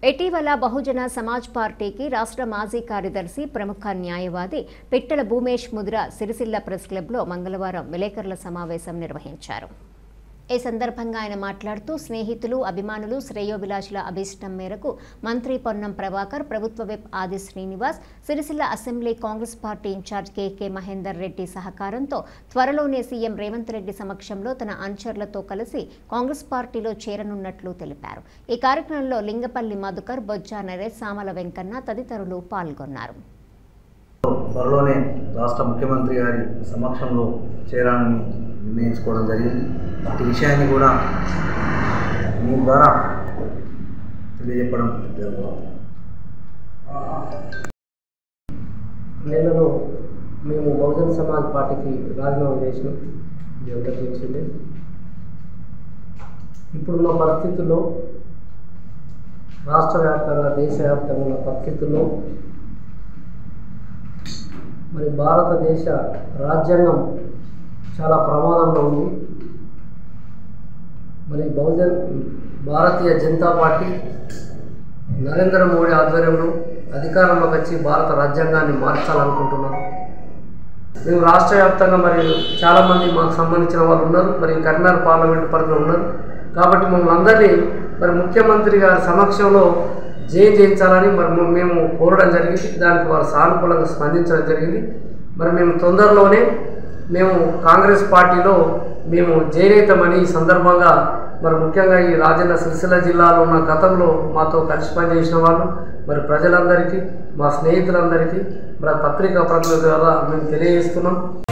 ఇటీవల బహుజన సమాజ్ పార్టీకి రాష్ట్ర మాజీ కార్యదర్శి ప్రముఖ న్యాయవాది పిట్టల భూమేష్ ముద్ర సిరిసిల్ల ప్రెస్ క్లబ్లో మంగళవారం విలేకరుల సమావేశం నిర్వహించారు ఈ సందర్భంగా ఆయన మాట్లాడుతూ స్నేహితులు అభిమానులు శ్రేయోభిలాషుల అభిష్టం మేరకు మంత్రి పొన్నం ప్రభాకర్ ప్రభుత్వ whip Adi Srinivas Sircilla assembly Congress party in charge KK Mahender Reddy సహకారంతో త్వరలోనే సీఎం రేవంత్ రెడ్డి సమక్షంలో తన అనుచరులతో కలిసి కాంగ్రెస్ పార్టీలో చేరనున్నట్లు తెలిపారు ఈ కార్యక్రమంలో లింగపల్లి మధుకర్ బొజ్జా నరేష్ సామల వెంకన్న తదితరులు పాల్గొన్నారు త్వరలోనే రాష్ట్ర ముఖ్యమంత్రి గారి సమక్షంలో చేరాలని నిర్ణయించుకోవడం జరిగింది అటు విషయాన్ని కూడా మీ ద్వారా తెలియజెప్పడం జరుగుతుంది నెలలో మేము బహుజన సమాజ్ పార్టీకి రాజీనామా చేసినాం మీ అందరికీ తెలిసిందే ఇప్పుడున్న పరిస్థితుల్లో రాష్ట్ర వ్యాప్తంగా దేశవ్యాప్తంగా ఉన్న పరిస్థితుల్లో మరి భారతదేశ రాజ్యాంగం చాలా ప్రమాదంలో ఉంది మరి బహుజన్ భారతీయ జనతా పార్టీ నరేంద్ర మోడీ ఆధ్వర్యంలో అధికారంలోకి వచ్చి భారత రాజ్యాంగాన్ని మార్చాలనుకుంటున్నాం మేము రాష్ట్ర వ్యాప్తంగా మరి చాలామంది మాకు సంబంధించిన వాళ్ళు ఉన్నారు మరి కరీంనగర్ పార్లమెంట్ పరిధిలో ఉన్నారు కాబట్టి మమ్మల్ని అందరినీ మరి ముఖ్యమంత్రి గారి సమక్షంలో జైన్ చేయించాలని మరి మ- మేము కోరడం జరిగింది దానికి వారు సానుకూలంగా స్పందించడం జరిగింది మరి మేము తొందరలోనే మేము కాంగ్రెస్ పార్టీలో మేము జైనైతామని ఈ సందర్భంగా మరి ముఖ్యంగా ఈ రాజన్న సిరిసిల్ల జిల్లాలో ఉన్న గతంలో మాతో కలిసి పనిచేసిన వాళ్ళు మరి ప్రజలందరికీ మా స్నేహితులందరికీ మరి పత్రికా ప్రతినిధుల ద్వారా మేము తెలియజేస్తున్నాం